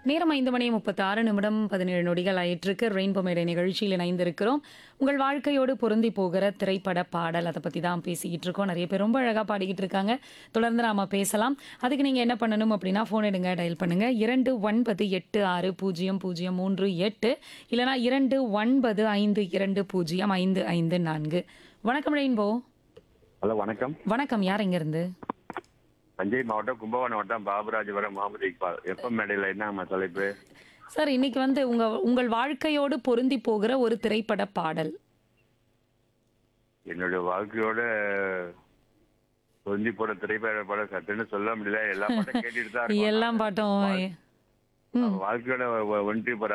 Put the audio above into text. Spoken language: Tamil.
நேரம் ஐந்து மணி முப்பத்தாறு நிமிடம் பதினேழு நொடிகள் ஆயிட்டிருக்கு ரெயின்போ மேடை நிகழ்ச்சியில் இணைந்திருக்கிறோம் உங்கள் வாழ்க்கையோடு பொருந்தி போகிற திரைப்பட பாடல் அதை பற்றி தான் பேசிக்கிட்டு இருக்கோம் நிறைய பேர் ரொம்ப அழகாக பாடிக்கிட்டு இருக்காங்க தொடர்ந்து நாம பேசலாம் அதுக்கு நீங்கள் என்ன பண்ணணும் அப்படின்னா ஃபோன் எடுங்க டயல் பண்ணுங்க இரண்டு ஒன்பது எட்டு ஆறு பூஜ்ஜியம் பூஜ்ஜியம் மூன்று எட்டு இல்லைனா இரண்டு ஒன்பது ஐந்து இரண்டு பூஜ்ஜியம் ஐந்து ஐந்து நான்கு வணக்கம் ரெயின்போ ஹலோ வணக்கம் வணக்கம் யார் இருந்து தஞ்சை மாவட்டம் கும்பகோணம் வட்டம் பாபுராஜபுரம் முகமது இக்பால் எஃப்எம் மேடையில் என்ன நம்ம தலைப்பு சார் இன்னைக்கு வந்து உங்க உங்கள் வாழ்க்கையோடு பொருந்தி போகிற ஒரு திரைப்பட பாடல் என்னுடைய வாழ்க்கையோட பொருந்தி போட திரைப்பட படம் சட்டுன்னு சொல்ல முடியல எல்லா பாட்டும் கேட்டுட்டு தான் இருக்கோம். எல்லாம் பாட்டும் வாழ்க்கையோட ஒன்றி போற